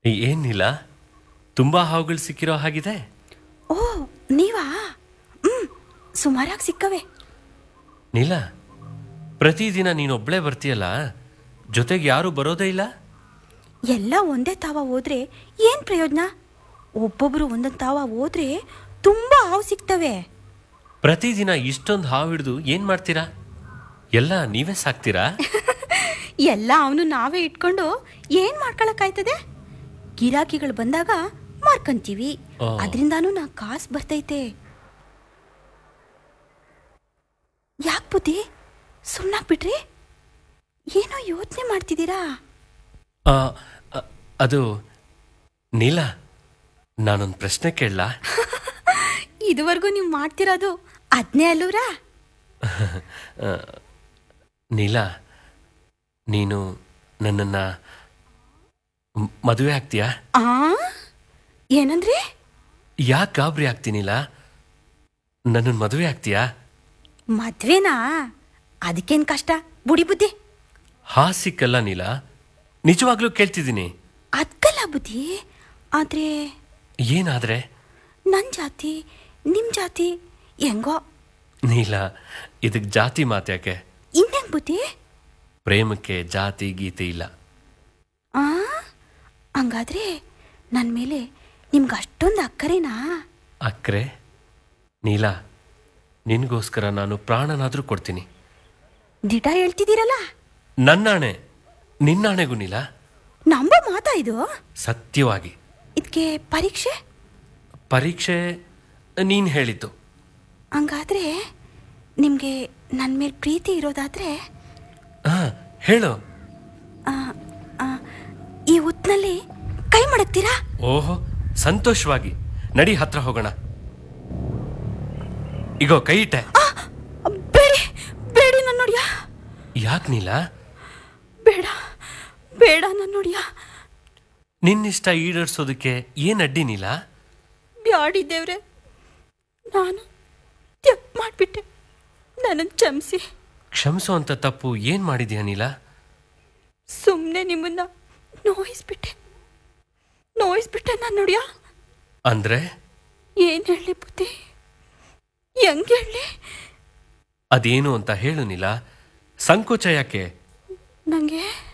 ಏನಿಲ್ಲ ತುಂಬಾ ಹಾವುಗಳು ಸಿಕ್ಕಿರೋ ಹಾಗಿದೆ ಓ ನೀವಾ ಹ್ಮ್ ಸುಮಾರಾಗಿ ಸಿಕ್ಕವೆ ನೀಲ ಪ್ರತಿದಿನ ನೀನೊಬ್ಳೇ ಬರ್ತೀಯಲ್ಲ ಜೊತೆಗೆ ಯಾರು ಬರೋದೇ ಇಲ್ಲ ಎಲ್ಲ ಒಂದೇ ತಾವ ಹೋದ್ರೆ ಏನ್ ಪ್ರಯೋಜನ ಒಬ್ಬೊಬ್ರು ಒಂದೊಂದು ತಾವ ಹೋದ್ರೆ ತುಂಬಾ ಹಾವು ಸಿಗ್ತವೆ ಪ್ರತಿದಿನ ಇಷ್ಟೊಂದು ಹಾವು ಹಿಡಿದು ಏನ್ ಮಾಡ್ತೀರಾ ಎಲ್ಲ ನೀವೇ ಸಾಕ್ತೀರಾ ಎಲ್ಲ ಅವನು ನಾವೇ ಇಟ್ಕೊಂಡು ಏನ್ ಮಾಡ್ಕೊಳಕ್ಕಾಯ್ತದೆ ಗಿರಾಕಿಗಳು ಬಂದಾಗ ಮಾರ್ಕಂತೀವಿ ಓ. ಅದರಿಂದಾನು ನಾ ಕಾಸು ಬರ್ತೈತೆ ಯಾಕೆ ಬುದ್ಧಿ ಸುಮ್ಮನಾಗ್ಬಿಟ್ರಿ ಏನೋ ಯೋಚನೆ ಮಾಡ್ತಿದ್ದೀರಾ ಆ, ಅ, ಅದು ನೀಲ ನಾನೊಂದು ಪ್ರಶ್ನೆ ಕೇಳಲಾ ಇದುವರೆಗೂ ನೀವು ಮಾಡ್ತಿರೋದು ಅದ್ನೇ ಅಲ್ಲೂರಾ ನೀಲ ನೀನು ನನ್ನನ್ನ ಮ್- ಮದುವೆ ಆಗ್ತೀಯಾ ಆ ಏನಂದ್ರೆ ಯಾಕೆ ಗಾಬರಿ ಆಗ್ತೀನಿಲ್ಲ ನನ್ನನ್ನು ಮದುವೆ ಆಗ್ತೀಯಾ ಮದ್ವೆನಾ ಅದಕ್ಕೇನ್ ಕಷ್ಟ ಬುಡಿ ಬುದ್ಧಿ ಹಾಸಿಕ್ಕಲ್ಲ ನೀಲ ನಿಜವಾಗ್ಲೂ ಕೇಳ್ತಿದ್ದೀನಿ ಅದ್ಕಲ್ಲ ಬುದ್ಧಿ ಆದ್ರೆ ಏನಾದ್ರೆ ನನ್ ಜಾತಿ ನಿಮ್ ಜಾತಿ ಹೆಂಗೋ ನೀಲ ಇದಕ್ಕೆ ಜಾತಿ ಮಾತ್ಯಾಕೆ ಇನ್ನೇನ್ ಬುದ್ಧಿ ಪ್ರೇಮಕ್ಕೆ ಜಾತಿ ಗೀತೆ ಇಲ್ಲ ಆ ಹಂಗಾದ್ರೆ ನನ್ ಮೇಲೆ ನಿಮ್ಗೆ ಅಷ್ಟೊಂದು ಅಕ್ಕರೇನಾ ಅಕ್ರೆ ನೀಲ ನಿನಗೋಸ್ಕರ ನಾನು ಪ್ರಾಣನಾದ್ರೂ ಕೊಡ್ತೀನಿ ದಿಟ ಹೇಳ್ತಿದ್ದೀರಲ್ಲ ನನ್ನಾಣೆ ನಿನ್ನಾಣೆಗೂ ನೀಲ ನಂಬೋ ಮಾತಾ ಇದು ಸತ್ಯವಾಗಿ ಇದಕ್ಕೆ ಪರೀಕ್ಷೆ ಪರೀಕ್ಷೆ ನೀನು ಹೇಳಿದ್ದು ಹಂಗಾದ್ರೆ ನಿಮ್ಗೆ ನನ್ ಮೇಲೆ ಪ್ರೀತಿ ಇರೋದಾದ್ರೆ ಹಾ ಹೇಳು ಆ, ಆ, ಈ ಹೊತ್ನಲ್ಲಿ ಕೈ ಮಡಗ್ತೀರಾ ಓಹೋ ಸಂತೋಷವಾಗಿ ನಡಿ ಹತ್ರ ಹೋಗೋಣ ಇಗೋ ಕೈ ಇಟ್ಟೆ ಆ, ಬೇಡಿ ಬೇಡಿ ನನ್ನ ನೋಡಿಯ ಯಾಕೆ ನೀಲ ಬೇಡ ಬೇಡ ನನ್ನ ನೋಡಿಯ ನಿನ್ನಿಷ್ಟ ಈಡೇರ್ಸೋದಕ್ಕೆ ಏನ್ ಅಡ್ಡಿ ನೀಲ ಬ್ಯಾಡಿ ದೇವ್ರೆ ನಾನು ತಪ್ಪು ಮಾಡಿಬಿಟ್ಟೆ ನನ್ನನ್ನು ಕ್ಷಮಿಸಿ ಕ್ಷಮಿಸೋ ಅಂತ ತಪ್ಪು ಏನ್ ಮಾಡಿದ್ಯಾ ನೀಲ ಸುಮ್ಮನೆ ನಿಮ್ಮನ್ನ ನೋಯಿಸ್ಬಿಟ್ಟೆ ನೋಯಿಸ್ಬಿಟ್ಟೆ ನಾನು ನೋಡಿಯ ಅಂದ್ರೆ ಏನು ಹೇಳಿ ಬುದ್ಧಿ ಹೆಂಗೆ ಹೇಳಿ ಅದೇನು ಅಂತ ಹೇಳು ನೀಲ ಸಂಕೋಚ ಯಾಕೆ ನನಗೆ